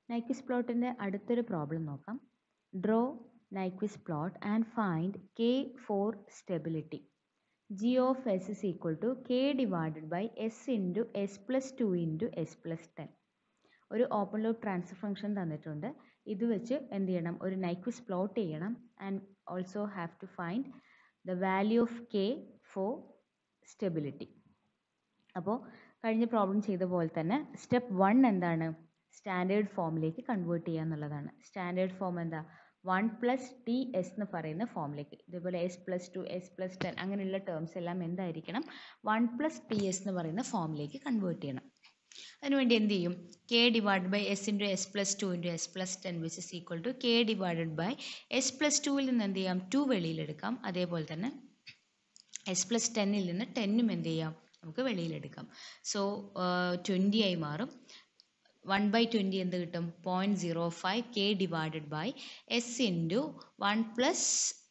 Nyquist പ്ലോട്ടിൻ്റെ അടുത്തൊരു problem നോക്കാം draw Nyquist plot and find K for stability G of S is equal to K divided by S into S plus two into S plus ten ഒരു open loop transfer function തന്നിട്ടുണ്ട് ഇത് വെച്ച് എന്ത് ചെയ്യണം ഒരു Nyquist plot ചെയ്യണം and also have to find the value of K for stability അപ്പോൾ കഴിഞ്ഞ പ്രോബ്ലം ചെയ്ത പോലെ തന്നെ സ്റ്റെപ്പ് വൺ എന്താണ് സ്റ്റാൻഡേർഡ് ഫോമിലേക്ക് കൺവേർട്ട് ചെയ്യുക എന്നുള്ളതാണ് സ്റ്റാൻഡേർഡ് ഫോം എന്താ വൺ പ്ലസ് ടി എസ് എന്ന് പറയുന്ന ഫോമിലേക്ക് ഇതേപോലെ S plus two S plus ten അങ്ങനെയുള്ള ടേംസ് എല്ലാം എന്തായിരിക്കണം വൺ പ്ലസ് ടി എസ് എന്ന് പറയുന്ന ഫോമിലേക്ക് കൺവേർട്ട് ചെയ്യണം അതിനുവേണ്ടി എന്ത് ചെയ്യും K divide by S into S plus two into S plus ten which is equal to K divided by S plus ടുവിൽ നിന്ന് എന്ത് ചെയ്യാം ടു വെളിയിലെടുക്കാം അതേപോലെ തന്നെ എസ് പ്ലസ് ടെന്നിൽ നിന്ന് ടെന്നും എന്ത് ചെയ്യാം നമുക്ക് വെളിയിലെടുക്കാം സോ ട്വൻറ്റി ആയി മാറും വൺ ബൈ ട്വൻറ്റി എന്ത് കിട്ടും point zero five K divided by S into one plus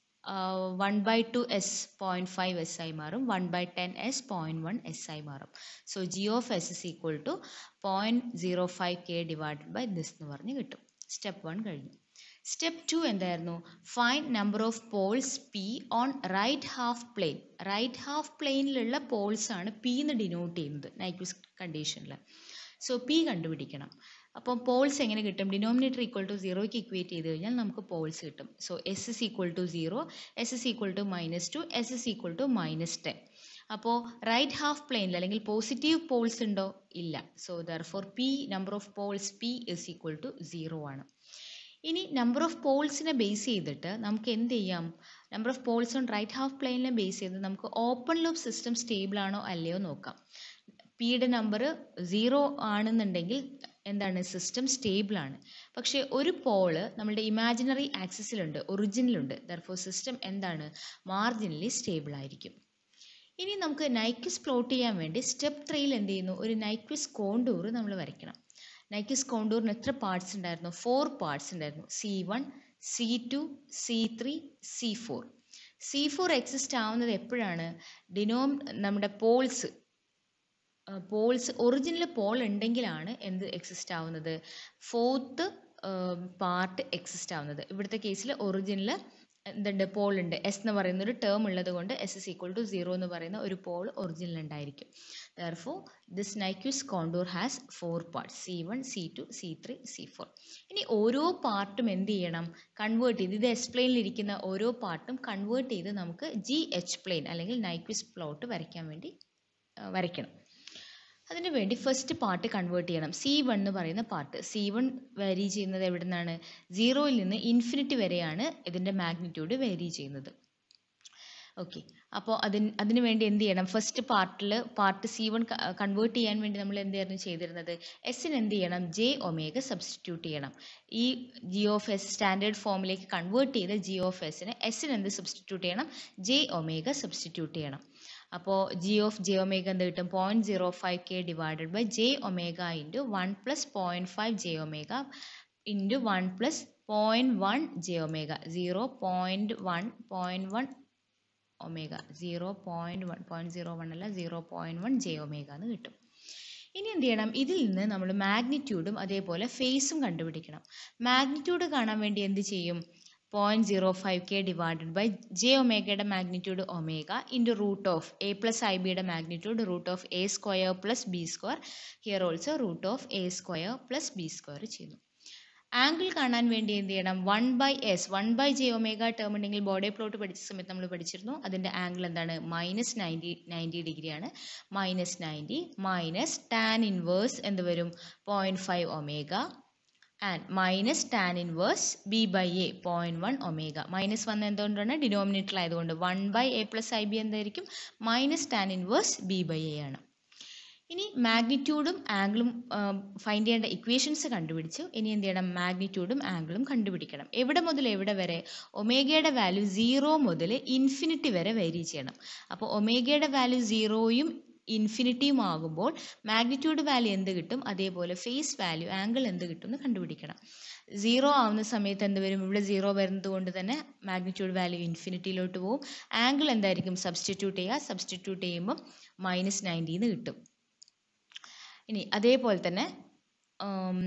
one by two S point five S ആയി മാറും one by ten S point one S ആയി മാറും so G of S is equal to point zero five K divided by this എന്ന് പറഞ്ഞ് കിട്ടും step one കഴിഞ്ഞു step two എന്തായിരുന്നു find number of poles P on right half plane right half പ്ലെയിനിലുള്ള poles ആണ് P എന്ന് denote ചെയ്യുന്നത് Nyquist കണ്ടീഷനിൽ സോ പി കണ്ടുപിടിക്കണം അപ്പം പോൾസ് എങ്ങനെ കിട്ടും ഡിനോമിനേറ്റർ ഈക്വൽ ടു സീറോയ്ക്ക് ഇക്വേറ്റ് ചെയ്ത് കഴിഞ്ഞാൽ നമുക്ക് പോൾസ് കിട്ടും so S is equal to zero S is equal to minus two S is equal to minus ten അപ്പോൾ റൈറ്റ് ഹാഫ് പ്ലെയിനിൽ അല്ലെങ്കിൽ പോസിറ്റീവ് പോൾസ് ഉണ്ടോ ഇല്ല so therefore P number of poles P is equal to zero ആണ് ഇനി number of പോൾസിനെ base ചെയ്തിട്ട് നമുക്ക് എന്ത് ചെയ്യാം number of poles on right half പ്ലെയിനിനെ ബേസ് ചെയ്ത് നമുക്ക് ഓപ്പൺ ലൂപ്പ് സിസ്റ്റം സ്റ്റേബിൾ ആണോ അല്ലയോ നോക്കാം പിയുടെ നമ്പർ സീറോ ആണെന്നുണ്ടെങ്കിൽ എന്താണ് സിസ്റ്റം സ്റ്റേബിൾ ആണ് പക്ഷേ ഒരു പോള് നമ്മുടെ ഇമാജിനറി ആക്സിസിലുണ്ട് ഒറിജിനിലുണ്ട് ദർഫോർ സിസ്റ്റം എന്താണ് മാർജിനലി സ്റ്റേബിൾ ആയിരിക്കും ഇനി നമുക്ക് നൈക്വിസ് പ്ലോട്ട് ചെയ്യാൻ വേണ്ടി സ്റ്റെപ്പ് ത്രീയിൽ എന്ത് ചെയ്യുന്നു ഒരു നൈക്വിസ് കോണ്ടൂർ നമ്മൾ വരയ്ക്കണം നൈക്വിസ് കോണ്ടൂറിന് എത്ര പാർട്സ് ഉണ്ടായിരുന്നു ഫോർ പാർട്സ് ഉണ്ടായിരുന്നു C one C two C three C four C four exist ആവുന്നത് എപ്പോഴാണ് ഡിനോം നമ്മുടെ പോൾസ് പോൾസ് ഒറിജിനൽ പോൾ ഉണ്ടെങ്കിലാണ് എന്ത് എക്സിസ്റ്റ് ആവുന്നത് ഫോർത്ത് പാർട്ട് എക്സിസ്റ്റ് ആവുന്നത് ഇവിടുത്തെ കേസിൽ ഒറിജിനൽ എന്തുണ്ട് പോൾ ഉണ്ട് എസ് എന്ന് പറയുന്ന ഒരു ടേം ഉള്ളത് കൊണ്ട് S is equal to zero എന്ന് പറയുന്ന ഒരു പോൾ ഒറിജിനൽ ഉണ്ടായിരിക്കും therefore this Nyquist contour has four parts C one C two C three C four ഇനി ഓരോ പാർട്ടും എന്ത് ചെയ്യണം കൺവേർട്ട് ചെയ്ത് ഇത് എസ് പ്ലെയിനിലിരിക്കുന്ന ഓരോ പാർട്ടും കൺവേർട്ട് ചെയ്ത് നമുക്ക് ജി എച്ച് പ്ലെയിൻ അല്ലെങ്കിൽ നൈക്വിസ് പ്ലോട്ട് വരയ്ക്കാൻ വേണ്ടി വരയ്ക്കണം അതിനു വേണ്ടി ഫസ്റ്റ് പാർട്ട് കൺവേർട്ട് ചെയ്യണം സി വൺ എന്ന് പറയുന്ന പാർട്ട് സി വൺ വേരി ചെയ്യുന്നത് എവിടെ നിന്നാണ് സീറോയിൽ നിന്ന് ഇൻഫിനിറ്റി വരെയാണ് ഇതിൻ്റെ മാഗ്നിറ്റ്യൂഡ് വേരി ചെയ്യുന്നത് ഓക്കെ അപ്പോൾ അതിന് അതിന് വേണ്ടി എന്ത് ചെയ്യണം ഫസ്റ്റ് പാർട്ടിൽ പാർട്ട് സി വൺ കൺവേർട്ട് ചെയ്യാൻ വേണ്ടി നമ്മൾ എന്തായിരുന്നു ചെയ്തിരുന്നത് എസ്സിന് എന്ത് ചെയ്യണം ജെ ഒമേഗ സബ്സ്റ്റിറ്റ്യൂട്ട് ചെയ്യണം ഈ ജി ഓഫ് എസ് സ്റ്റാൻഡേർഡ് ഫോമിലേക്ക് കൺവേർട്ട് ചെയ്ത ജി ഓഫ് എസിന് എസ്സിന് എന്ത് സബ്സ്റ്റിറ്റ്യൂട്ട് ചെയ്യണം ജെ ഒമേഗ സബ്സ്റ്റിറ്റ്യൂട്ട് ചെയ്യണം അപ്പോൾ ജി ഓഫ് ജെ ഒമേഗ എന്ത് കിട്ടും point zero five K divided by J omega into one plus point five J omega into one plus point one J omega zero point one point one omega zero point one point zero one അല്ല zero point one J omega എന്ന് കിട്ടും ഇനി എന്ത് ചെയ്യണം ഇതിൽ നിന്ന് നമ്മൾ മാഗ്നിറ്റ്യൂഡും അതേപോലെ ഫേസും കണ്ടുപിടിക്കണം മാഗ്നിറ്റ്യൂഡ് കാണാൻ വേണ്ടി എന്ത് ചെയ്യും point zero five K divided by J ഒമേഗയുടെ magnitude omega into root of A plus I ബിയുടെ magnitude root of A square plus B square here also root of A square plus B square ചെയ്യുന്നു angle കാണാൻ വേണ്ടി എന്ത് ചെയ്യണം one by S one by J omega term ഉണ്ടെങ്കിൽ Bode plot പഠിച്ച സമയത്ത് നമ്മൾ പഠിച്ചിരുന്നു അതിൻ്റെ ആംഗിൾ എന്താണ് മൈനസ് നയൻറ്റി നയൻറ്റി ഡിഗ്രിയാണ് minus ninety minus tan inverse എന്ത് വരും point five omega and minus tan inverse B by A point one omega minus വന്ന എന്തുകൊണ്ടാണ് ഡിനോമിനേറ്റർ ആയതുകൊണ്ട് one by A plus I B എന്തായിരിക്കും minus tan inverse B by A ആണ് ഇനി മാഗ്നിറ്റ്യൂഡും ആംഗിളും find ചെയ്യേണ്ട ഇക്വേഷൻസ് കണ്ടുപിടിച്ചു ഇനി എന്ത് ചെയ്യണം മാഗ്നിറ്റ്യൂഡും ആംഗിളും കണ്ടുപിടിക്കണം എവിടെ മുതൽ എവിടെ വരെ ഒമേഗയുടെ വാല്യൂ സീറോ മുതൽ ഇൻഫിനിറ്റി വരെ വേരി ചെയ്യണം അപ്പോൾ ഒമേഗയുടെ വാല്യൂ സീറോയും ഇൻഫിനിറ്റിയും ആകുമ്പോൾ മാഗ്നിറ്റ്യൂഡ് വാല്യൂ എന്ത് കിട്ടും അതേപോലെ ഫേസ് വാല്യൂ ആംഗിൾ എന്ത് കിട്ടും എന്ന് കണ്ടുപിടിക്കണം സീറോ ആവുന്ന സമയത്ത് എന്ത് വരും ഇവിടെ സീറോ വരുന്നത് കൊണ്ട് തന്നെ മാഗ്നിറ്റ്യൂഡ് വാല്യൂ ഇൻഫിനിറ്റിയിലോട്ട് പോകും ആംഗിൾ എന്തായിരിക്കും സബ്സ്റ്റിറ്റ്യൂട്ട് ചെയ്യുക സബ്സ്റ്റിറ്റ്യൂട്ട് ചെയ്യുമ്പം മൈനസ് നയൻറ്റീന്ന് കിട്ടും ഇനി അതേപോലെ തന്നെ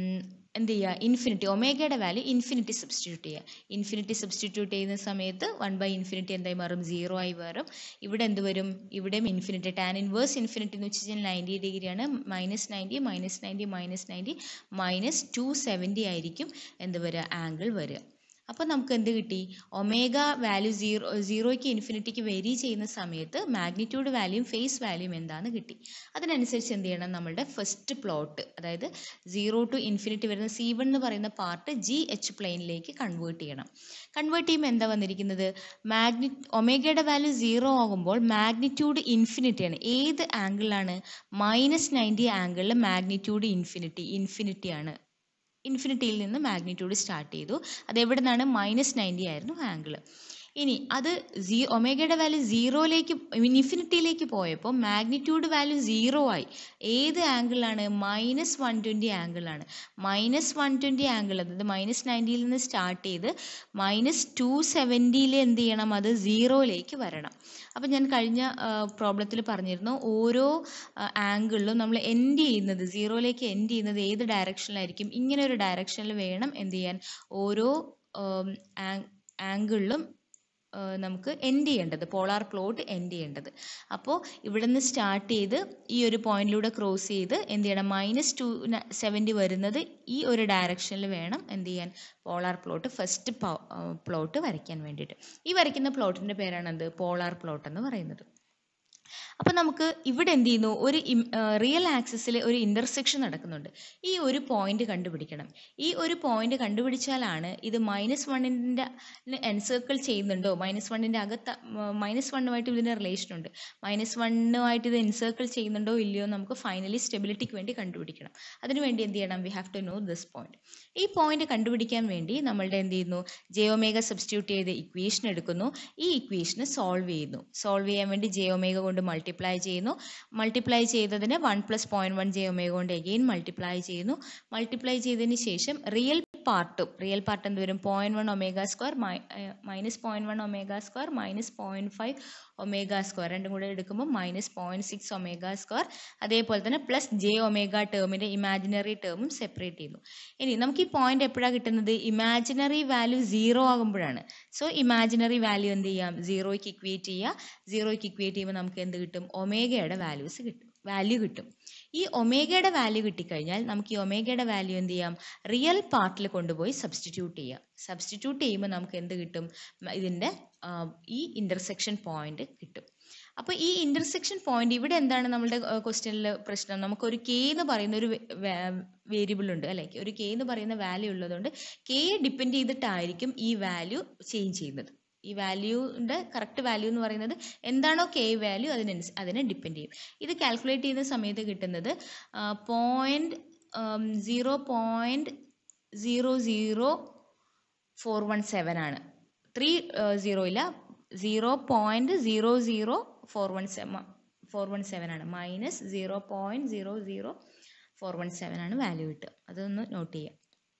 എന്ത് ചെയ്യുക ഇൻഫിനിറ്റി ഒമേഗയുടെ വാല്യൂ ഇൻഫിനിറ്റി സബ്സ്റ്റിറ്റ്യൂട്ട് ചെയ്യുക ഇൻഫിനിറ്റി സബ്സ്റ്റിറ്റ്യൂട്ട് ചെയ്യുന്ന സമയത്ത് വൺ ബൈ ഇൻഫിനിറ്റി എന്തായി മാറും സീറോ ആയി മാറും ഇവിടെ എന്ത് വരും ഇവിടെയും ഇൻഫിനിറ്റി ടാൻ ഇൻവേഴ്സ് ഇൻഫിനിറ്റി എന്ന് വെച്ച് കഴിഞ്ഞാൽ നയൻറ്റി ഡിഗ്രിയാണ് minus ninety minus ninety minus ninety minus two seventy ആയിരിക്കും എന്ത് വരിക ആംഗിൾ വരിക അപ്പോൾ നമുക്ക് എന്ത് കിട്ടി ഒമേഗ വാല്യൂ സീറോ സീറോയ്ക്ക് ഇൻഫിനിറ്റിക്ക് വേരി ചെയ്യുന്ന സമയത്ത് മാഗ്നിറ്റ്യൂഡ് വാല്യൂം ഫേസ് വാല്യൂം എന്താണെന്ന് കിട്ടി അതിനനുസരിച്ച് എന്ത് ചെയ്യണം നമ്മളുടെ ഫസ്റ്റ് പ്ലോട്ട് അതായത് സീറോ ടു ഇൻഫിനിറ്റി വരുന്ന സി വൺ എന്ന് പറയുന്ന പാർട്ട് ജി എച്ച് പ്ലെയിനിലേക്ക് കൺവേർട്ട് ചെയ്യണം കൺവേർട്ട് ചെയ്യുമ്പോൾ എന്താ വന്നിരിക്കുന്നത് മാഗ്നി ഒമേഗയുടെ വാല്യൂ സീറോ ആകുമ്പോൾ മാഗ്നിറ്റ്യൂഡ് ഇൻഫിനിറ്റിയാണ് ഏത് ആംഗിളിലാണ് മൈനസ് നയൻറ്റി ആംഗിളിൽ മാഗ്നിറ്റ്യൂഡ് ഇൻഫിനിറ്റി ഇൻഫിനിറ്റിയാണ് ഇൻഫിനിറ്റിയിൽ നിന്ന് മാഗ്നിറ്റ്യൂഡ് സ്റ്റാർട്ട് ചെയ്തു അത് എവിടെ നിന്നാണ് മൈനസ് നയൻറ്റി ആയിരുന്നു ആംഗിൾ ഇനി അത് സീ ഒമേഗയുടെ വാല്യൂ സീറോയിലേക്ക് ഇൻഫിനിറ്റിയിലേക്ക് പോയപ്പോൾ മാഗ്നിറ്റ്യൂഡ് വാല്യൂ സീറോ ആയി ഏത് ആംഗിളാണ് മൈനസ് വൺ ട്വൻറ്റി ആംഗിളാണ് മൈനസ് വൺ ട്വൻറ്റി ആംഗിൾ അതായത് മൈനസ് നയൻറ്റിയിൽ നിന്ന് സ്റ്റാർട്ട് ചെയ്ത് മൈനസ് ടു സെവൻറ്റിയിൽ എന്ത് ചെയ്യണം അത് സീറോയിലേക്ക് വരണം അപ്പം ഞാൻ കഴിഞ്ഞ പ്രോബ്ലത്തിൽ പറഞ്ഞിരുന്നു ഓരോ ആംഗിളിലും നമ്മൾ എൻഡ് ചെയ്യുന്നത് സീറോയിലേക്ക് എൻഡ് ചെയ്യുന്നത് ഏത് ഡയറക്ഷനിലായിരിക്കും ഇങ്ങനെ ഒരു ഡയറക്ഷനിൽ വേണം എന്ത് ചെയ്യാൻ ഓരോ ആംഗിളിലും നമുക്ക് എൻഡ് ചെയ്യേണ്ടത് പോളാർ പ്ലോട്ട് എൻഡ് ചെയ്യേണ്ടത് അപ്പോൾ ഇവിടെ നിന്ന് സ്റ്റാർട്ട് ചെയ്ത് ഈ ഒരു പോയിന്റിലൂടെ ക്രോസ് ചെയ്ത് എന്ത് ചെയ്യണം മൈനസ് ടു സെവൻറ്റി വരുന്നത് ഈ ഒരു ഡയറക്ഷനിൽ വേണം എന്ത് ചെയ്യാൻ പോളാർ പ്ലോട്ട് ഫസ്റ്റ് പ്ലോട്ട് വരയ്ക്കാൻ വേണ്ടിയിട്ട് ഈ വരയ്ക്കുന്ന പ്ലോട്ടിൻ്റെ പേരാണ് എന്ത് പോളാർ പ്ലോട്ട് എന്ന് പറയുന്നത് അപ്പോൾ നമുക്ക് ഇവിടെ എന്ത് ചെയ്യുന്നു ഒരു റിയൽ ആക്സിസിൽ ഒരു ഇൻ്റർസെക്ഷൻ നടക്കുന്നുണ്ട് ഈ ഒരു പോയിന്റ് കണ്ടുപിടിക്കണം ഈ ഒരു പോയിന്റ് കണ്ടുപിടിച്ചാലാണ് ഇത് മൈനസ് വണ്ണിൻ്റെ എൻസർക്കിൾ ചെയ്യുന്നുണ്ടോ മൈനസ് വണ്ണിൻ്റെ അകത്ത് മൈനസ് വണ്ണുമായിട്ട് ഇതിൻ്റെ റിലേഷൻ ഉണ്ട് മൈനസ് വണ്ണുമായിട്ട് ഇത് എൻസർക്കിൾ ചെയ്യുന്നുണ്ടോ ഇല്ലയോ നമുക്ക് ഫൈനലി സ്റ്റെബിലിറ്റിക്ക് വേണ്ടി കണ്ടുപിടിക്കണം അതിനുവേണ്ടി എന്ത് ചെയ്യണം we have to know this point ഈ പോയിന്റ് കണ്ടുപിടിക്കാൻ വേണ്ടി നമ്മളുടെ എന്ത് ചെയ്യുന്നു ജെയോമേഗ സബ്സ്റ്റിറ്റ്യൂട്ട് ചെയ്ത് ഇക്വേഷൻ എടുക്കുന്നു ഈ ഇക്വേഷന് സോൾവ് ചെയ്യുന്നു സോൾവ് ചെയ്യാൻ വേണ്ടി ജെയോമേഗ കൊണ്ട് മൾട്ടിപ്ലൈ ചെയ്യുന്നു മൾട്ടിപ്ലൈ ചെയ്തതിന് one plus point one J omega കൊണ്ട് എഗെയിൻ മൾട്ടിപ്ലൈ ചെയ്യുന്നു മൾട്ടിപ്ലൈ ചെയ്തതിന് ശേഷം റിയൽ പാർട്ടും റിയൽ പാർട്ട് എന്ത് വരും point one omega square minus point one omega square minus point five omega square രണ്ടും കൂടെ എടുക്കുമ്പോൾ minus point six omega square അതേപോലെ തന്നെ പ്ലസ് ജെ ഒമേഗ ടേമിൻ്റെ ഇമാജിനറി ടേമും സെപ്പറേറ്റ് ചെയ്യുന്നു ഇനി നമുക്ക് ഈ പോയിന്റ് എപ്പോഴാണ് കിട്ടുന്നത് ഇമാജിനറി വാല്യൂ സീറോ ആകുമ്പോഴാണ് സോ ഇമാജിനറി വാല്യൂ എന്ത് ചെയ്യാം സീറോയ്ക്ക് ഇക്വേറ്റ് ചെയ്യുക സീറോയ്ക്ക് ഇക്വേറ്റ് ചെയ്യുമ്പോൾ നമുക്ക് എന്ത് കിട്ടും ഒമേഗയുടെ വാല്യൂസ് കിട്ടും വാല്യൂ കിട്ടും ഈ ഒമേഗയുടെ വാല്യൂ കിട്ടിക്കഴിഞ്ഞാൽ നമുക്ക് ഈ ഒമേഗയുടെ വാല്യൂ എന്ത് ചെയ്യാം റിയൽ പാർട്ടിൽ കൊണ്ടുപോയി സബ്സ്റ്റിറ്റ്യൂട്ട് ചെയ്യാം സബ്സ്റ്റിറ്റ്യൂട്ട് ചെയ്യുമ്പോൾ നമുക്ക് എന്ത് കിട്ടും ഇതിൻ്റെ ഈ ഇൻ്റർസെക്ഷൻ പോയിന്റ് കിട്ടും അപ്പോൾ ഈ ഇൻ്റർസെക്ഷൻ പോയിന്റ് ഇവിടെ എന്താണ് നമ്മളുടെ ക്വസ്റ്റ്യനിൽ പ്രശ്നം നമുക്കൊരു കെ എന്ന് പറയുന്ന ഒരു വേരിയബിൾ ഉണ്ട് അല്ലെ ഒരു കെ എന്ന് പറയുന്ന വാല്യൂ ഉള്ളതുകൊണ്ട് കെ ഡിപ്പെൻഡ് ചെയ്തിട്ടായിരിക്കും ഈ വാല്യൂ ചേഞ്ച് ചെയ്യുന്നത് ഈ വാല്യൂൻ്റെ കറക്റ്റ് വാല്യൂ എന്ന് പറയുന്നത് എന്താണോ കെ വാല്യൂ അതിനനുസ അതിനെ ഡിപ്പെൻഡ് ചെയ്യും ഇത് കാൽക്കുലേറ്റ് ചെയ്യുന്ന സമയത്ത് കിട്ടുന്നത് point zero point zero zero four one seven ആണ് ത്രീ സീറോ ഇല്ല zero point zero zero four one seven four one seven ആണ് minus zero point zero zero four one seven ആണ് വാല്യൂ കിട്ടുക അതൊന്ന് നോട്ട് ചെയ്യാം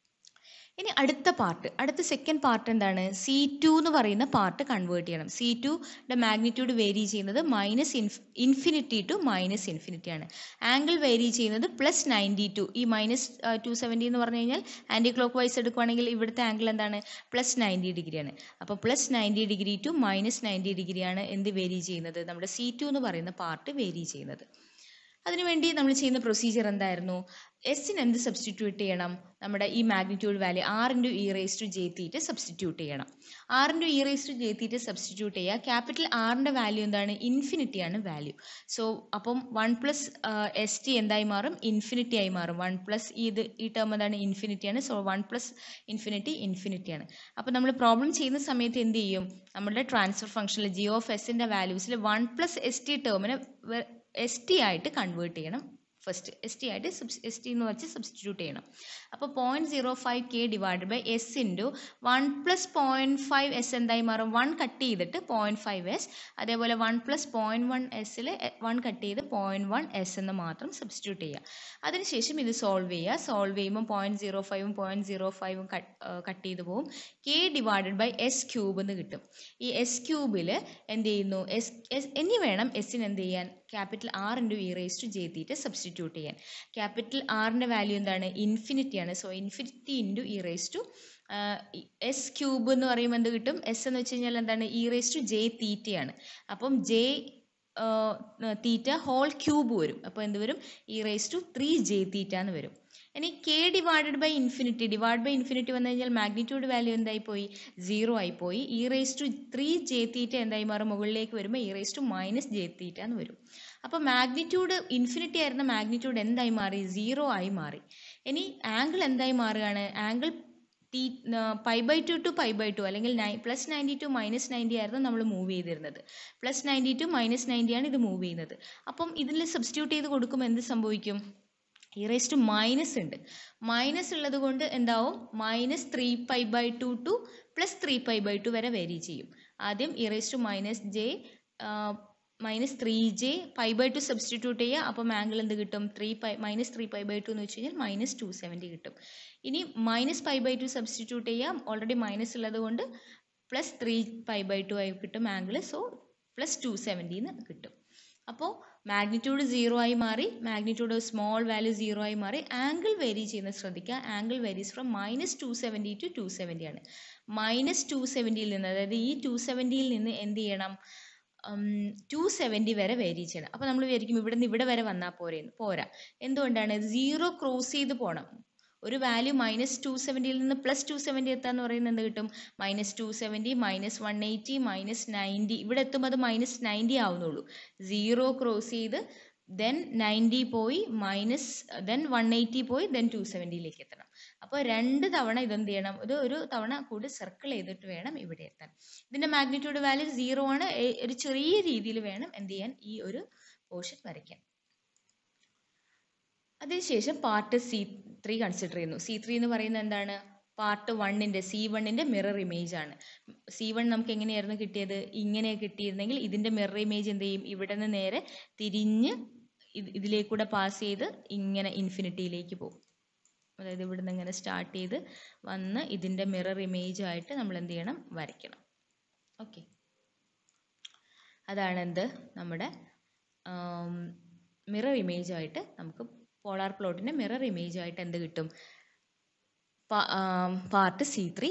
ഇനി അടുത്ത പാർട്ട് അടുത്ത സെക്കൻഡ് പാർട്ട് എന്താണ് സി ടു എന്ന് പറയുന്ന പാർട്ട് കൺവേർട്ട് ചെയ്യണം സി ടുയുടെ മാഗ്നിറ്റ്യൂഡ് വേരി ചെയ്യുന്നത് മൈനസ് ഇൻഫ് ഇൻഫിനിറ്റി ടു മൈനസ് ഇൻഫിനിറ്റി ആണ് ആംഗിൾ വേരി ചെയ്യുന്നത് പ്ലസ് നയൻറ്റി ടു ഈ മൈനസ് ടു സെവൻറ്റി എന്ന് പറഞ്ഞു കഴിഞ്ഞാൽ ആൻറ്റി ക്ലോക്ക് വൈസ് എടുക്കുവാണെങ്കിൽ ഇവിടുത്തെ ആംഗിൾ എന്താണ് പ്ലസ് നയൻറ്റി ഡിഗ്രിയാണ് അപ്പോൾ plus ninety degree to minus ninety ഡിഗ്രിയാണ് എന്ത് വേരി ചെയ്യുന്നത് നമ്മുടെ സി ടു എന്ന് പറയുന്ന പാർട്ട് വേരി ചെയ്യുന്നത് അതിനുവേണ്ടി നമ്മൾ ചെയ്യുന്ന പ്രൊസീജിയർ എന്തായിരുന്നു എസ്സിന് എന്ത് സബ്സ്റ്റിറ്റ്യൂട്ട് ചെയ്യണം നമ്മുടെ ഈ magnitude value R into E raise to J theta substitute ചെയ്യണം R into E raise to J theta substitute ചെയ്യുക ക്യാപിറ്റൽ ആറിൻ്റെ വാല്യൂ എന്താണ് ഇൻഫിനിറ്റി ആണ് വാല്യൂ സോ അപ്പം വൺ പ്ലസ് എസ് ടി എന്തായി മാറും ഇൻഫിനിറ്റി ആയി മാറും വൺ പ്ലസ് ഇത് ഈ ടേം എന്താണ് ഇൻഫിനിറ്റി ആണ് so one plus infinity infinity ആണ് അപ്പോൾ നമ്മൾ പ്രോബ്ലം ചെയ്യുന്ന സമയത്ത് എന്ത് ചെയ്യും നമ്മുടെ ട്രാൻസ്ഫർ ഫംഗ്ഷനിൽ ജിയോ ഓഫ് എസിൻ്റെ വാല്യൂസിൽ വൺ പ്ലസ് എസ് ടി ടേമിനെ എസ് ടി ആയിട്ട് കൺവേർട്ട് ചെയ്യണം ഫസ്റ്റ് എസ് ടി ആയിട്ട് എസ് ടി എന്ന് വെച്ച് സബ്സ്റ്റിറ്റ്യൂട്ട് ചെയ്യണം അപ്പോൾ point zero five K divide by S into one plus point five S എന്തായി മാറും വൺ കട്ട് ചെയ്തിട്ട് പോയിന്റ് ഫൈവ് എസ് അതേപോലെ വൺ പ്ലസ് പോയിന്റ് വൺ എസ്സിൽ വൺ കട്ട് ചെയ്ത് പോയിന്റ് വൺ എസ് എന്ന് മാത്രം സബ്സ്റ്റിറ്റ്യൂട്ട് ചെയ്യുക അതിനുശേഷം ഇത് സോൾവ് ചെയ്യുക സോൾവ് ചെയ്യുമ്പോൾ പോയിന്റ് സീറോ ഫൈവും പോയിന്റ് സീറോ ഫൈവും കട്ട് ചെയ്ത് പോകും K divided by S cube എന്ന് കിട്ടും ഈ എസ് ക്യൂബിൽ എന്ത് ചെയ്യുന്നു എസ് എസ് ഇനി വേണം എസ്സിന് എന്ത് ചെയ്യാൻ capital R into E raise to J theta substitute substitute ചെയ്യാൻ ക്യാപിറ്റൽ ആറിൻ്റെ വാല്യൂ എന്താണ് ഇൻഫിനിറ്റി ആണ് so infinity into E raise to S cube എന്ന് പറയുമ്പോൾ എന്ത് കിട്ടും എസ് എന്ന് വെച്ച് കഴിഞ്ഞാൽ എന്താണ് ഇ റേസ് ടു ജെ തീറ്റയാണ് അപ്പം ജെ തീറ്റ ഹോൾ ക്യൂബ് വരും അപ്പോൾ എന്ത് വരും E raise to three J theta എന്ന് വരും ഇനി K divided by infinity divide by infinity വന്നു കഴിഞ്ഞാൽ മാഗ്നിറ്റ്യൂഡ് വാല്യൂ എന്തായി പോയി സീറോ ആയി പോയി E raise to three J theta എന്തായി മാറും മുകളിലേക്ക് വരുമ്പോൾ E raise to minus J theta എന്ന് വരും അപ്പോൾ മാഗ്നിറ്റ്യൂഡ് ഇൻഫിനിറ്റി ആയിരുന്ന മാഗ്നിറ്റ്യൂഡ് എന്തായി മാറി സീറോ ആയി മാറി ഇനി ആംഗിൾ എന്തായി മാറുകയാണ് angle T pi by two to pi by two അല്ലെങ്കിൽ നൈ plus ninety to minus ninety ആയിരുന്നു നമ്മൾ മൂവ് ചെയ്തിരുന്നത് plus ninety to minus ninety ആണ് ഇത് മൂവ് ചെയ്യുന്നത് അപ്പം ഇതിൽ സബ്സ്റ്റിറ്റ്യൂട്ട് ചെയ്ത് കൊടുക്കുമ്പോൾ എന്ത് സംഭവിക്കും ഇറേസ് ടു മൈനസ് ഉണ്ട് മൈനസ് ഉള്ളത് കൊണ്ട് എന്താവും minus three pi by two to plus three pi by two വരെ വേരി ചെയ്യും ആദ്യം E raise to minus J minus three J pi by two substitute ചെയ്യുക അപ്പം ആംഗിൾ എന്ത് കിട്ടും three pi minus three pi by two എന്ന് വെച്ച് കഴിഞ്ഞാൽ മൈനസ് ടു സെവൻറ്റി കിട്ടും ഇനി minus pi by two substitute ചെയ്യാം ഓൾറെഡി മൈനസ് ഉള്ളത് കൊണ്ട് plus three pi by two ആയി കിട്ടും ആംഗിൾ സോ പ്ലസ് ടു സെവൻറ്റിന്ന് കിട്ടും അപ്പോൾ മാഗ്നിറ്റ്യൂഡ് സീറോ ആയി മാറി മാഗ്നിറ്റ്യൂഡ് സ്മോൾ വാല്യൂ സീറോ ആയി മാറി ആംഗിൾ വേരി ചെയ്യുന്നത് ശ്രദ്ധിക്കുക angle varies from minus two seventy to two seventy ആണ് മൈനസ് ടു സെവൻറ്റിയിൽ നിന്ന് അതായത് ഈ ടു സെവൻറ്റിയിൽ നിന്ന് എന്ത് ചെയ്യണം ടു സെവൻറ്റി വരെ വേരി ചെയ്യണം അപ്പോൾ നമ്മൾ വിചാരിക്കും ഇവിടെ നിന്ന് ഇവിടെ വരെ വന്നാൽ പോരെ പോരാ എന്തുകൊണ്ടാണ് സീറോ ക്രോസ് ചെയ്ത് പോകണം ഒരു വാല്യൂ മൈനസ് ടു സെവൻറ്റിയിൽ നിന്ന് പ്ലസ് ടു സെവൻറ്റി എത്താന്ന് പറയുന്നത് എന്ത് കിട്ടും minus two seventy minus one eighty minus ninety ഇവിടെ എത്തുമ്പോൾ അത് മൈനസ് നയൻറ്റി ആവുന്നുള്ളൂ സീറോ ക്രോസ് ചെയ്ത് ദെൻ നയൻറ്റി പോയി മൈനസ് ദെൻ വൺ എയ്റ്റി പോയി ദെൻ ടു സെവൻറ്റിയിലേക്ക് എത്തണം അപ്പോൾ രണ്ട് തവണ ഇതെന്ത് ചെയ്യണം ഇത് ഒരു തവണ കൂടി സർക്കിൾ ചെയ്തിട്ട് വേണം ഇവിടെ എത്താൻ ഇതിൻ്റെ മാഗ്നിറ്റ്യൂഡ് വാല്യൂ സീറോ ആണ് ഒരു ചെറിയ രീതിയിൽ വേണം എന്ത് ചെയ്യാൻ ഈ ഒരു പോർഷൻ വരയ്ക്കാൻ അതിനുശേഷം പാർട്ട് സി ത്രീ കൺസിഡർ ചെയ്യുന്നു സി ത്രീ എന്ന് പറയുന്നത് എന്താണ് പാർട്ട് വണ്ണിൻ്റെ സി വണ്ണിൻ്റെ മിറർ ഇമേജ് ആണ് സി വൺ നമുക്ക് എങ്ങനെയായിരുന്നു കിട്ടിയത് ഇങ്ങനെ കിട്ടിയിരുന്നെങ്കിൽ ഇതിൻ്റെ മിറർ ഇമേജ് എന്ത് ചെയ്യും ഇവിടെ നിന്ന് നേരെ തിരിഞ്ഞ് ഇതിലേക്കൂടെ പാസ് ചെയ്ത് ഇങ്ങനെ ഇൻഫിനിറ്റിയിലേക്ക് പോകും അതായത് ഇവിടെ നിന്ന് ഇങ്ങനെ സ്റ്റാർട്ട് ചെയ്ത് വന്ന് ഇതിൻ്റെ മിറർ ഇമേജ് ആയിട്ട് നമ്മൾ എന്ത് ചെയ്യണം വരയ്ക്കണം ഓക്കെ അതാണ് എന്ത് നമ്മുടെ മിറർ ഇമേജ് ആയിട്ട് നമുക്ക് പോളാർ പ്ലോട്ടിൻ്റെ മിറർ ഇമേജ് ആയിട്ട് എന്ത് കിട്ടും പാർട്ട് സി ത്രീ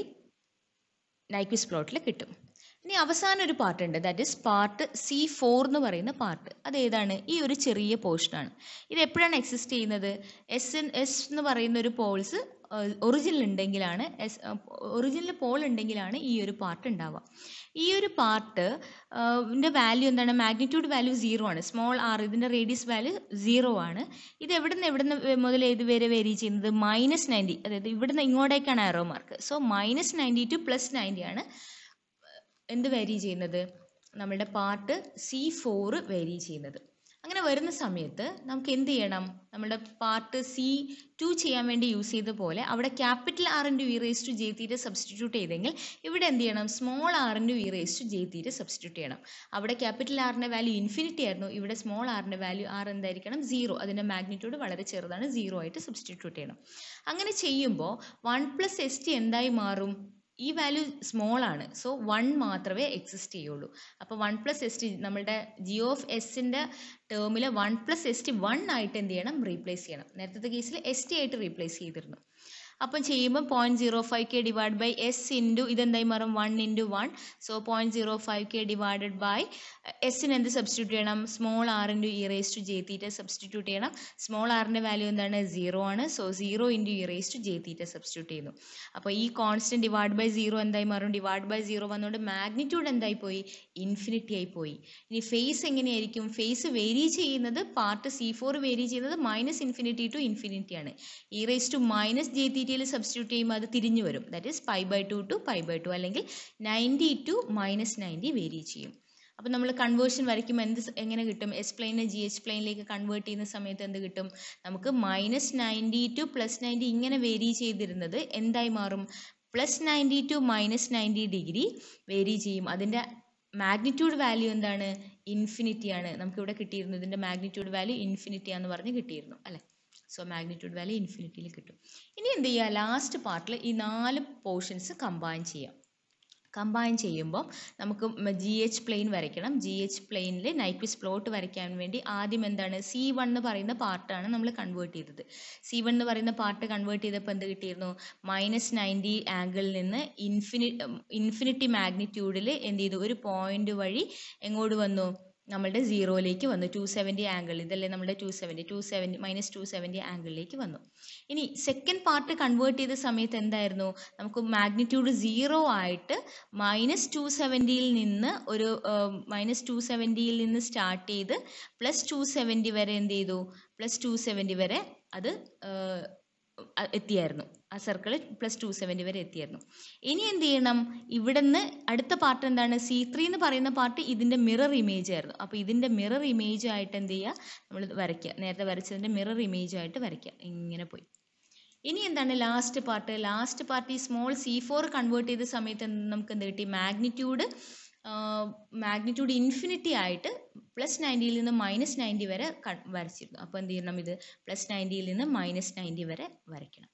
നൈക്വിസ് പ്ലോട്ടിൽ കിട്ടും ഇനി അവസാനം ഒരു പാർട്ട് ഉണ്ട് that is part C four എന്ന് പറയുന്ന പാർട്ട് അത് ഏതാണ് ഈ ഒരു ചെറിയ പോർഷനാണ് ഇത് എപ്പോഴാണ് എക്സിസ്റ്റ് ചെയ്യുന്നത് എസ് എൻ എസ് എന്ന് പറയുന്ന ഒരു പോൾസ് ഒറിജിനൽ ഉണ്ടെങ്കിലാണ് എസ് ഒറിജിനൽ പോൾ ഉണ്ടെങ്കിലാണ് ഈ ഒരു പാർട്ട് ഉണ്ടാവുക ഈ ഒരു പാർട്ട് ൻ്റെ വാല്യൂ എന്താണ് മാഗ്നിറ്റ്യൂഡ് വാല്യൂ സീറോ ആണ് സ്മോൾ ആർ ഇതിൻ്റെ റേഡിയസ് വാല്യൂ സീറോ ആണ് ഇത് എവിടെ നിന്ന് എവിടെ നിന്ന് മുതൽ ഏത് വരെ വേരി ചെയ്യുന്നത് മൈനസ് നയൻറ്റി അതായത് ഇവിടെ നിന്ന് ഇങ്ങോട്ടേക്കാണ് arrow mark so minus ninety to plus ninety ആണ് എന്ത് വേരി ചെയ്യുന്നത് നമ്മളുടെ പാർട്ട് സി ഫോറ് വേരി ചെയ്യുന്നത് അങ്ങനെ വരുന്ന സമയത്ത് നമുക്ക് എന്ത് ചെയ്യണം നമ്മുടെ പാർട്ട് സി ടു ചെയ്യാൻ വേണ്ടി യൂസ് ചെയ്ത പോലെ അവിടെ capital R into E raise to J theta substitute ചെയ്തെങ്കിൽ ഇവിടെ എന്ത് ചെയ്യണം small R into E raise to J theta substitute ചെയ്യണം അവിടെ ക്യാപിറ്റൽ ആറിൻ്റെ വാല്യൂ ഇൻഫിനിറ്റി ആയിരുന്നു ഇവിടെ സ്മോൾ ആറിൻ്റെ വാല്യൂ ആർ എന്തായിരിക്കണം സീറോ അതിൻ്റെ മാഗ്നിറ്റ്യൂഡ് വളരെ ചെറുതാണ് സീറോ ആയിട്ട് സബ്സ്റ്റിറ്റ്യൂട്ട് ചെയ്യണം അങ്ങനെ ചെയ്യുമ്പോൾ വൺ പ്ലസ് എസ് ടി എന്തായി മാറും ഈ വാല്യൂ സ്മോൾ ആണ് സോ വൺ മാത്രമേ എക്സിസ്റ്റ് ചെയ്യുള്ളൂ അപ്പോൾ വൺ പ്ലസ് എസ് ടി നമ്മളുടെ ജി ഓഫ് എസിൻ്റെ ടേമിൽ one plus S T one ആയിട്ട് എന്ത് ചെയ്യണം റീപ്ലേസ് ചെയ്യണം നേരത്തെ കേസിൽ എസ് ടി ആയിട്ട് റീപ്ലേസ് ചെയ്തിരുന്നു അപ്പം ചെയ്യുമ്പോൾ point zero five K divide by S into ഇതെന്തായി മാറും one into one so point zero five K divided by എസിന് എന്ത് സബ്സ്റ്റിറ്റ്യൂട്ട് ചെയ്യണം small R into E raise to J theta substitute ചെയ്യണം സ്മോൾ ആറിൻ്റെ വാല്യൂ എന്താണ് സീറോ ആണ് so zero into E raise to J theta substitute ചെയ്യുന്നു അപ്പോൾ ഈ കോൺസ്റ്റൻറ്റ് ഡിവൈഡ് ബൈ സീറോ എന്തായി മാറും ഡിവൈഡ് ബൈ സീറോ വന്നുകൊണ്ട് മാഗ്നിറ്റ്യൂഡ് എന്തായി പോയി ഇൻഫിനിറ്റി ആയി പോയി ഇനി ഫേസ് എങ്ങനെയായിരിക്കും ഫേസ് വേരി ചെയ്യുന്നത് പാർട്ട് സി ഫോർ വേരി ചെയ്യുന്നത് മൈനസ് ഇൻഫിനിറ്റി ടു ഇൻഫിനിറ്റി ആണ് E raise to minus J തീറ്റയിൽ സബ്സ്റ്റിറ്റ്യൂട്ട് ചെയ്യുമ്പോൾ അത് തിരിഞ്ഞു വരും that is pi by two to pi by two അല്ലെങ്കിൽ ninety to minus ninety vary ചെയ്യും അപ്പോൾ നമ്മൾ കൺവേർഷൻ വരയ്ക്കുമ്പോൾ എന്ത് എങ്ങനെ കിട്ടും എസ് പ്ലെയിനെ ജി എച്ച് പ്ലെയിനിലേക്ക് കൺവേർട്ട് ചെയ്യുന്ന സമയത്ത് എന്ത് കിട്ടും നമുക്ക് minus ninety to plus ninety ഇങ്ങനെ വേരി ചെയ്തിരുന്നത് എന്തായി മാറും plus ninety to minus ninety degree vary ചെയ്യും അതിൻ്റെ മാഗ്നിറ്റ്യൂഡ് വാല്യൂ എന്താണ് ഇൻഫിനിറ്റി ആണ് നമുക്കിവിടെ കിട്ടിയിരുന്നു ഇതിൻ്റെ മാഗ്നിറ്റ്യൂഡ് വാല്യൂ ഇൻഫിനിറ്റി ആണെന്ന് പറഞ്ഞ് കിട്ടിയിരുന്നു അല്ലേ സോ മാഗ്നിറ്റ്യൂഡ് വാല്യൂ ഇൻഫിനിറ്റിയിൽ കിട്ടും ഇനി എന്ത് ചെയ്യുക ലാസ്റ്റ് പാർട്ടിൽ ഈ നാല് പോർഷൻസ് കമ്പൈൻ ചെയ്യാം കമ്പൈൻ ചെയ്യുമ്പോൾ നമുക്ക് ജി എച്ച് പ്ലെയിൻ വരയ്ക്കണം ജി എച്ച് പ്ലെയിനിൽ നൈക്വിസ് പ്ലോട്ട് വരയ്ക്കാൻ വേണ്ടി ആദ്യം എന്താണ് സി വൺ എന്ന് പറയുന്ന പാർട്ടാണ് നമ്മൾ കൺവേർട്ട് ചെയ്തത് സി വൺ എന്ന് പറയുന്ന പാർട്ട് കൺവേർട്ട് ചെയ്തപ്പോൾ എന്ത് കിട്ടിയിരുന്നു മൈനസ് നയൻറ്റി ആംഗിളിൽ നിന്ന് ഇൻഫിനി ഇൻഫിനിറ്റി മാഗ്നിറ്റ്യൂഡിൽ എന്ത് ചെയ്തു ഒരു പോയിന്റ് വഴി എങ്ങോട്ട് വന്നു നമ്മളുടെ സീറോയിലേക്ക് വന്നു ടു സെവൻറ്റി ആംഗിൾ ഇതല്ലേ നമ്മുടെ two seventy two seventy minus two സെവൻറ്റി ആംഗിളിലേക്ക് വന്നു ഇനി സെക്കൻഡ് പാർട്ട് കൺവേർട്ട് ചെയ്ത സമയത്ത് എന്തായിരുന്നു നമുക്ക് മാഗ്നിറ്റ്യൂഡ് സീറോ ആയിട്ട് മൈനസ് ടു സെവൻറ്റിയിൽ നിന്ന് ഒരു മൈനസ് ടു സെവൻറ്റിയിൽ നിന്ന് സ്റ്റാർട്ട് ചെയ്ത് പ്ലസ് ടു സെവൻറ്റി വരെ എന്ത് ചെയ്തു പ്ലസ് ടു സെവൻറ്റി വരെ അത് എത്തിയായിരുന്നു ആ സർക്കിൾ പ്ലസ് ടു സെവൻറ്റി വരെ എത്തിയായിരുന്നു ഇനി എന്ത് ചെയ്യണം ഇവിടെ നിന്ന് അടുത്ത പാർട്ട് എന്താണ് സി ത്രീ എന്ന് പറയുന്ന പാർട്ട് ഇതിൻ്റെ മിറർ ഇമേജ് ആയിരുന്നു അപ്പോൾ ഇതിൻ്റെ മിറർ ഇമേജ് ആയിട്ട് എന്ത് ചെയ്യുക നമ്മൾ വരയ്ക്കുക നേരത്തെ വരച്ചതിൻ്റെ മിറർ ഇമേജ് ആയിട്ട് വരയ്ക്കുക ഇങ്ങനെ പോയി ഇനി എന്താണ് ലാസ്റ്റ് പാർട്ട് ലാസ്റ്റ് പാർട്ട് ഈ സ്മോൾ സി ഫോർ കൺവേർട്ട് ചെയ്ത സമയത്ത് നമുക്ക് എന്ത് കിട്ടി മാഗ്നിറ്റ്യൂഡ് മാഗ്നിറ്റ്യൂഡ് ഇൻഫിനിറ്റി ആയിട്ട് പ്ലസ് നയൻറ്റിയിൽ നിന്ന് മൈനസ് നയൻറ്റി വരെ വരച്ചിരുന്നു അപ്പോൾ എന്ത് ചെയ്യണം ഇത് പ്ലസ് നയൻറ്റിയിൽ നിന്ന് മൈനസ് നയൻറ്റി വരെ വരയ്ക്കണം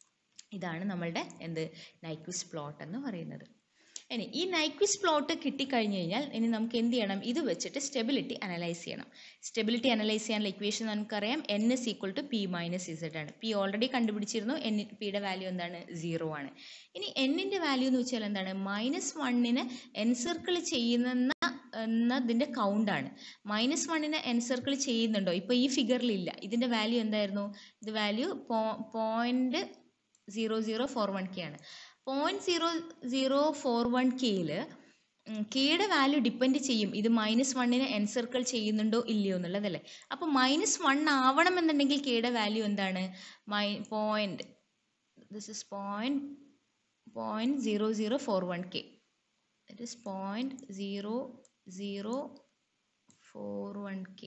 ഇതാണ് നമ്മളുടെ എന്ത് നൈക്വിസ് പ്ലോട്ട് എന്ന് പറയുന്നത് ഇനി ഈ നൈക്വിസ് പ്ലോട്ട് കിട്ടിക്കഴിഞ്ഞ് കഴിഞ്ഞാൽ ഇനി നമുക്ക് എന്ത് ചെയ്യണം ഇത് വെച്ചിട്ട് സ്റ്റെബിലിറ്റി അനലൈസ് ചെയ്യണം സ്റ്റെബിലിറ്റി അനലൈസ് ചെയ്യാനുള്ള ഇക്വേഷൻ നമുക്കറിയാം N S equal to P minus Z ആണ് പി ഓൾറെഡി കണ്ടുപിടിച്ചിരുന്നു എൻ പിയുടെ വാല്യൂ എന്താണ് സീറോ ആണ് ഇനി എന്നിൻ്റെ വാല്യൂ എന്ന് വെച്ചാൽ എന്താണ് മൈനസ് വണ്ണിന് എൻസർക്കിൾ ചെയ്യുന്ന എന്നതിൻ്റെ കൗണ്ടാണ് മൈനസ് വണ്ണിന് എൻസർക്കിൾ ചെയ്യുന്നുണ്ടോ ഇപ്പോൾ ഈ ഫിഗറിൽ ഇല്ല ഇതിൻ്റെ വാല്യൂ എന്തായിരുന്നു ഇത് value point zero zero four one K ആണ് point zero zero four one കെയിൽ കെയുടെ വാല്യൂ ഡിപ്പെൻഡ് ചെയ്യും ഇത് മൈനസ് വണ്ണിന് എൻസർക്കിൾ ചെയ്യുന്നുണ്ടോ ഇല്ലയോ എന്നുള്ളതല്ലേ അപ്പോൾ മൈനസ് വൺ ആവണം എന്നുണ്ടെങ്കിൽ കെയുടെ വാല്യൂ എന്താണ് my point this is point point zero zero four one K that is point zero zero four one K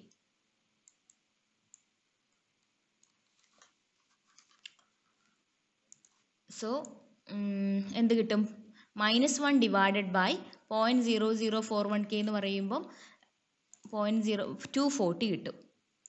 so എന്ത് കിട്ടും minus one divided by point zero zero four one K എന്ന് പറയുമ്പം point zero two forty കിട്ടും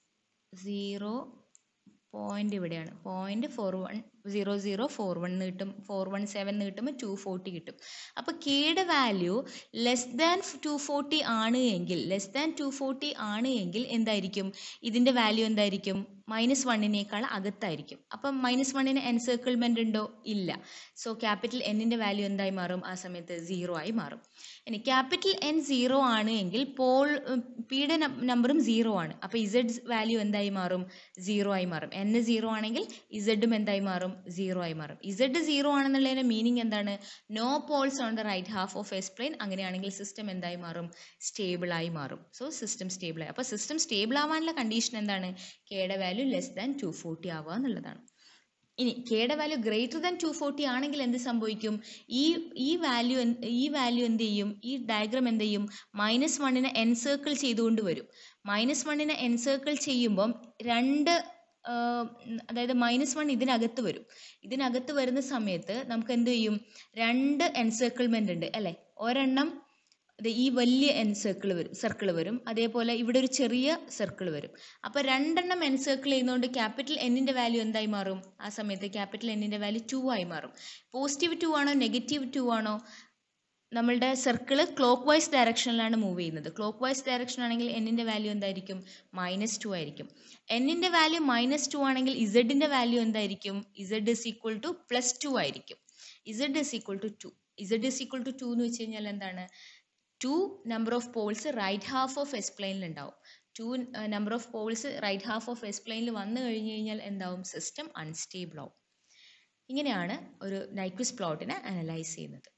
zero point ഇവിടെയാണ് point four one zero zero four one കിട്ടും four one seven കിട്ടുമ്പോൾ two forty കിട്ടും അപ്പോൾ കെയുടെ value less than two forty ആണ് എങ്കിൽ ലെസ് ദാൻ ടു ഫോർട്ടി ആണ് എങ്കിൽ എന്തായിരിക്കും ഇതിൻ്റെ വാല്യൂ എന്തായിരിക്കും മൈനസ് വണ്ണിനേക്കാൾ അകത്തായിരിക്കും അപ്പം മൈനസ് വണ്ണിന് എൻസർക്കിൾമെൻ്റ് ഉണ്ടോ ഇല്ല സോ ക്യാപിറ്റൽ എന്നിൻ്റെ വാല്യൂ എന്തായി മാറും ആ സമയത്ത് സീറോ ആയി മാറും ഇനി ക്യാപിറ്റൽ എൻ സീറോ ആണ് എങ്കിൽ പോൾ പിയുടെ നമ്പറും സീറോ ആണ് അപ്പോൾ ഇസഡ് വാല്യൂ എന്തായി മാറും സീറോ ആയി മാറും എൻ സീറോ ആണെങ്കിൽ ഇസഡും എന്തായി മാറും സീറോ ആയി മാറും ഇസഡ് സീറോ ആണെന്നുള്ളതിൻ്റെ മീനിങ് എന്താണ് no poles on the right half of S plane അങ്ങനെയാണെങ്കിൽ സിസ്റ്റം എന്തായി മാറും സ്റ്റേബിൾ ആയി മാറും സോ സിസ്റ്റം സ്റ്റേബിൾ ആയി അപ്പോൾ സിസ്റ്റം സ്റ്റേബിൾ ആവാനുള്ള കണ്ടീഷൻ എന്താണ് കെയുടെ value less than two forty ആവുക എന്നുള്ളതാണ് ഇനി കെയുടെ value greater than two forty ആണെങ്കിൽ എന്ത് സംഭവിക്കും ഈ ഈ വാല്യൂ ഈ വാല്യൂ എന്ത് ചെയ്യും ഈ ഡയഗ്രാം എന്ത് ചെയ്യും മൈനസ് വണ്ണിനെ എൻസേർക്കിൾ ചെയ്തുകൊണ്ട് വരും മൈനസ് വണ്ണിനെ എൻസേർക്കിൾ ചെയ്യുമ്പം രണ്ട് അതായത് മൈനസ് വൺ ഇതിനകത്ത് വരും ഇതിനകത്ത് വരുന്ന സമയത്ത് നമുക്ക് എന്ത് ചെയ്യും രണ്ട് എൻസേർക്കിൾമെൻ്റ് ഉണ്ട് അല്ലേ ഒരെണ്ണം ഈ വലിയ എൻ സർക്കിൾ വരും സർക്കിൾ വരും അതേപോലെ ഇവിടെ ഒരു ചെറിയ സർക്കിൾ വരും അപ്പോൾ രണ്ടെണ്ണം എൻ സർക്കിൾ ചെയ്യുന്നതുകൊണ്ട് ക്യാപിറ്റൽ എന്നിൻ്റെ വാല്യൂ എന്തായി മാറും ആ സമയത്ത് ക്യാപിറ്റൽ എന്നിൻ്റെ വാല്യൂ ടു ആയി മാറും പോസിറ്റീവ് ടു ആണോ നെഗറ്റീവ് ടു ആണോ നമ്മളുടെ സർക്കിൾ ക്ലോക്ക് വൈസ് ഡയറക്ഷനിലാണ് മൂവ് ചെയ്യുന്നത് ക്ലോക്ക് വൈസ് ഡയറക്ഷൻ ആണെങ്കിൽ എന്നിൻ്റെ വാല്യൂ എന്തായിരിക്കും മൈനസ് ടു ആയിരിക്കും എന്നിൻ്റെ വാല്യൂ മൈനസ് ടു ആണെങ്കിൽ ഇസഡിൻ്റെ വാല്യൂ എന്തായിരിക്കും Z is equal to plus two ആയിരിക്കും Z is equal to two Z is equal to two എന്ന് വെച്ച് കഴിഞ്ഞാൽ എന്താണ് two number of poles right half of S പ്ലെയിനിൽ ഉണ്ടാവും two number of poles right half of S പ്ലെയിനിൽ വന്നു കഴിഞ്ഞ് കഴിഞ്ഞാൽ എന്താവും സിസ്റ്റം അൺസ്റ്റേബിൾ ആവും ഇങ്ങനെയാണ് ഒരു നൈക്വിസ് പ്ലോട്ടിനെ അനലൈസ് ചെയ്യുന്നത്